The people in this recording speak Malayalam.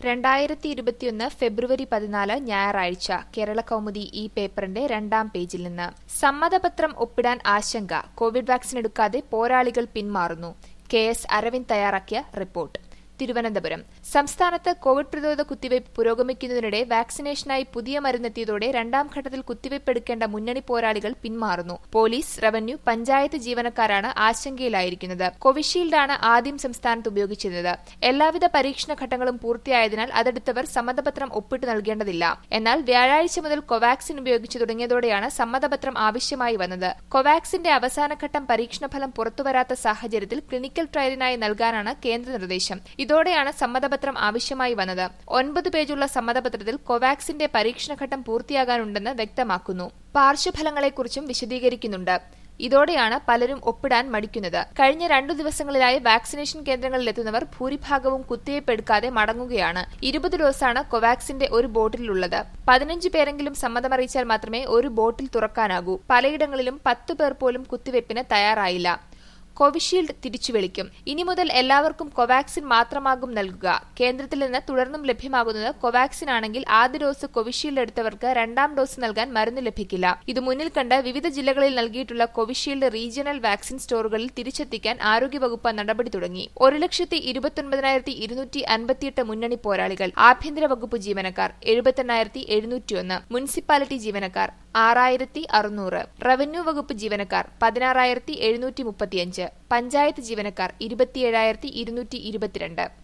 രണ്ടായിരത്തി ഇരുപത്തിയൊന്ന് ഫെബ്രുവരി പതിനാല് ഞായറാഴ്ച കേരള കൗമുദി ഈ പേപ്പറിന്റെ രണ്ടാം പേജിൽ നിന്ന് സമ്മതപത്രം ഒപ്പിടാൻ ആശങ്ക കോവിഡ് വാക്സിൻ എടുക്കാതെ പോരാളികൾ പിന്മാറുന്നു കെ എസ് അരവിന്ദ് തയ്യാറാക്കിയ റിപ്പോർട്ട് തിരുവനന്തപുരം സംസ്ഥാനത്ത് കോവിഡ് പ്രതിരോധ കുത്തിവയ്പ് പുരോഗമിക്കുന്നതിനിടെ വാക്സിനേഷനായി പുതിയ മരുന്നെത്തിയതോടെ രണ്ടാം ഘട്ടത്തിൽ കുത്തിവയ്പ് എടുക്കേണ്ട മുന്നണി പോരാളികൾ പിന്മാറുന്നു പോലീസ് റവന്യൂ പഞ്ചായത്ത് ജീവനക്കാരാണ് ആശങ്കയിലായിരിക്കുന്നത് കോവിഷീൽഡാണ് ആദ്യം സംസ്ഥാനത്ത് ഉപയോഗിച്ചിരുന്നത് എല്ലാവിധ പരീക്ഷണ ഘട്ടങ്ങളും പൂർത്തിയായതിനാൽ അതെടുത്തവർ സമ്മതപത്രം ഒപ്പിട്ട് നൽകേണ്ടതില്ല എന്നാൽ വ്യാഴാഴ്ച മുതൽ കൊവാക്സിൻ ഉപയോഗിച്ചു തുടങ്ങിയതോടെയാണ് സമ്മതപത്രം ആവശ്യമായി വന്നത് കൊവാക്സിന്റെ അവസാനഘട്ടം പരീക്ഷണഫലം പുറത്തുവരാത്ത സാഹചര്യത്തിൽ ക്ലിനിക്കൽ ട്രയലിനായി നൽകാനാണ് കേന്ദ്ര നിർദ്ദേശം ഇതോടെയാണ് സമ്മതപത്രം ആവശ്യമായി വന്നത് ഒൻപത് പേജുള്ള സമ്മതപത്രത്തിൽ കൊവാക്സിന്റെ പരീക്ഷണഘട്ടം പൂർത്തിയാകാനുണ്ടെന്ന് വ്യക്തമാക്കുന്നു പാർശ്വഫലങ്ങളെക്കുറിച്ചും വിശദീകരിക്കുന്നുണ്ട് ഇതോടെയാണ് പലരും ഒപ്പിടാൻ മടിക്കുന്നത് കഴിഞ്ഞ രണ്ടു ദിവസങ്ങളിലായി വാക്സിനേഷൻ കേന്ദ്രങ്ങളിലെത്തുന്നവർ ഭൂരിഭാഗവും കുത്തിവയ്പ് എടുക്കാതെ മടങ്ങുകയാണ് ഇരുപത് ഡോസാണ് കൊവാക്സിന്റെ ഒരു ബോട്ടിലുള്ളത് പതിനഞ്ച് പേരെങ്കിലും സമ്മതമറിയിച്ചാൽ മാത്രമേ ഒരു ബോട്ടിൽ തുറക്കാനാകൂ പലയിടങ്ങളിലും പത്ത് പേർ പോലും കുത്തിവയ്പ്പിന് തയ്യാറായില്ല കോവിഷീൽഡ് തിരിച്ചുവിളിക്കും ഇനി മുതൽ എല്ലാവർക്കും കൊവാക്സിൻ മാത്രമാകും നൽകുക കേന്ദ്രത്തിൽ നിന്ന് തുടർന്നും ലഭ്യമാകുന്നത് കൊവാക്സിൻ ആണെങ്കിൽ ആദ്യ ഡോസ് കോവിഷീൽഡ് എടുത്തവർക്ക് രണ്ടാം ഡോസ് നൽകാൻ മരുന്ന് ലഭിക്കില്ല ഇത് മുന്നിൽ കണ്ട് വിവിധ ജില്ലകളിൽ നൽകിയിട്ടുള്ള കോവിഷീൽഡ് റീജിയണൽ വാക്സിൻ സ്റ്റോറുകളിൽ തിരിച്ചെത്തിക്കാൻ ആരോഗ്യവകുപ്പ് നടപടി തുടങ്ങി ഒരു ലക്ഷത്തി ഇരുപത്തൊൻപതിനായിരത്തി ഇരുന്നൂറ്റി അൻപത്തിയെട്ട് മുന്നണി പോരാളികൾ ആഭ്യന്തര വകുപ്പ് ജീവനക്കാർ എഴുപത്തെണ്ണായിരത്തി എഴുന്നൂറ്റിയൊന്ന് മുനിസിപ്പാലിറ്റി ജീവനക്കാർ ആറായിരത്തി അറുന്നൂറ് റവന്യൂ വകുപ്പ് ജീവനക്കാർ പതിനാറായിരത്തി എഴുന്നൂറ്റി മുപ്പത്തിയഞ്ച് പഞ്ചായത്ത് ജീവനക്കാർ ഇരുപത്തിയേഴായിരത്തി ഇരുന്നൂറ്റി ഇരുപത്തിരണ്ട്